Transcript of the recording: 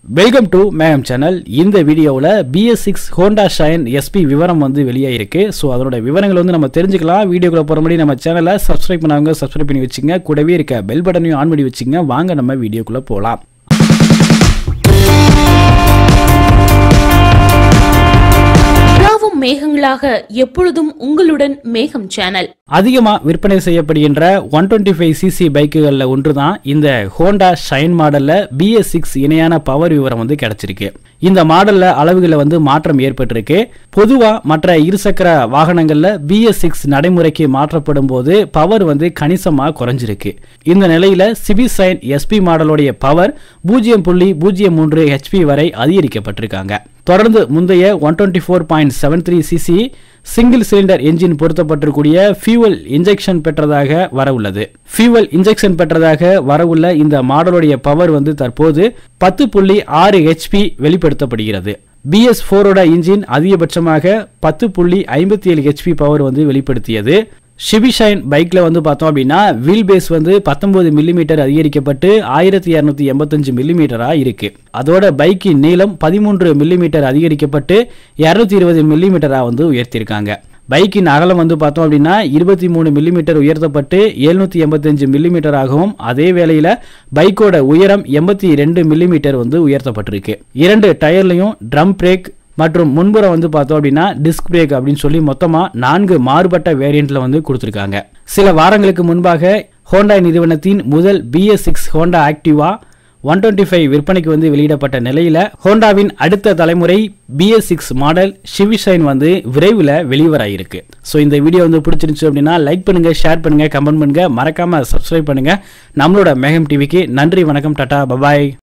welcome to மேகம் channel இந்த வீடியோவில் BS six Honda Shine SP விவரம் வந்து வெளியாயிருக்கு ஸோ அதனோட விவரங்கள் வந்து நம்ம தெரிஞ்சுக்கலாம் வீடியோக்குள்ள போகிற முன்னாடி நம்ம சேனலை சப்ஸ்கிரைப் பண்ணாங்க சப்ஸ்கிரைப் பண்ணி வச்சுங்க கூடவே இருக்க பெல் பட்டனையும் ஆன் பண்ணி வச்சுங்க வாங்க நம்ம வீடியோக்குள்ளே போகலாம் ராவும் மேகங்களாக எப்பொழுதும் உங்களுடன் மேகம் சேனல் அதிகமாக விற்பனை செய்யப்படுகின்ற ஒன் டுவெண்ட்டி ஃபைவ் சிசி பைக்குகளில் ஒன்று தான் இந்த ஹோண்டா ஷைன் மாடலில் பிஎஸ் சிக்ஸ் இணையான பவர் விவரம் வந்து கிடைச்சிருக்கு இந்த மாடலில் அளவுகளில் வந்து மாற்றம் ஏற்பட்டிருக்கு பொதுவாக மற்ற இருசக்கர வாகனங்களில் பிஎஸ் சிக்ஸ் நடைமுறைக்கு மாற்றப்படும் போது பவர் வந்து கணிசமாக குறைஞ்சிருக்கு இந்த நிலையில் சிபி சைன் எஸ்பி மாடலுடைய பவர் பூஜ்ஜியம் புள்ளி பூஜ்ஜியம் மூன்று ஹெச்பி வரை அதிகரிக்கப்பட்டிருக்காங்க தொடர்ந்து முந்தைய one twenty four point seven three CC single cylinder engine பொருத்தப்பட்டிருக்கூடிய ஃபியூவல் இன்ஜெக்ஷன் பெற்றதாக வரவுள்ளது ஃபியூவல் இன்ஜெக்ஷன் பெற்றதாக வரவுள்ள இந்த மாடலுடைய பவர் வந்து தற்போது பத்து புள்ளி ஆறு ஹெச்பி வெளிப்படுத்தப்படுகிறது பிஎஸ் ஃபோரோட இன்ஜின் அதிகபட்சமாக பத்து புள்ளி ஐம்பத்தி ஏழு ஹெச்பி பவர் வந்து வெளிப்படுத்தியது ஷிபிஷைன் பைக்கில் வந்து பார்த்தோம் அப்படின்னா வீல் பேஸ் வந்து பத்தொன்பது மில்லிமீட்டர் அதிகரிக்கப்பட்டு ஆயிரத்தி இரநூத்தி எண்பத்தஞ்சு மில்லிமீட்டராக இருக்கு அதோட பைக்கின் நீளம் பதிமூன்று மில்லிமீட்டர் அதிகரிக்கப்பட்டு இரநூத்தி இருபது மில்லிமீட்டராக வந்து உயர்த்தியிருக்காங்க பைக்கின் அகலம் வந்து பார்த்தோம் அப்படின்னா இருபத்தி மூணு மில்லிமீட்டர் உயர்த்தப்பட்டு எழுநூற்றி எண்பத்தஞ்சு மில்லிமீட்டராகவும் அதே வேளையில் பைக்கோட உயரம் எண்பத்தி ரெண்டு மில்லிமீட்டர் வந்து உயர்த்தப்பட்டிருக்கு இரண்டு டயர்லையும் ட்ரம் பிரேக் மற்றும் முன்புறம் வந்து பார்த்தோம் அப்படின்னா டிஸ்க் பிரேக் அப்படின்னு சொல்லி மொத்தமாக நான்கு மாறுபட்ட வேரியண்ட்ல வந்து கொடுத்துருக்காங்க சில வாரங்களுக்கு முன்பாக ஹோண்டா நிறுவனத்தின் முதல் BS six Honda Activa one twenty five விற்பனைக்கு வந்து வெளியிடப்பட்ட நிலையில் ஹோண்டாவின் அடுத்த தலைமுறை பிஎஸ் சிக்ஸ் மாடல் ஷிவிஷைன் வந்து விரைவில் வெளிவராயிருக்கு ஸோ இந்த வீடியோ வந்து பிடிச்சிருந்துச்சு அப்படின்னா லைக் பண்ணுங்க ஷேர் பண்ணுங்க கமெண்ட் பண்ணுங்க மறக்காம சப்ஸ்கிரைப் பண்ணுங்க நம்மளோட மேகம் டிவிக்கு நன்றி வணக்கம் டாடா பபாய்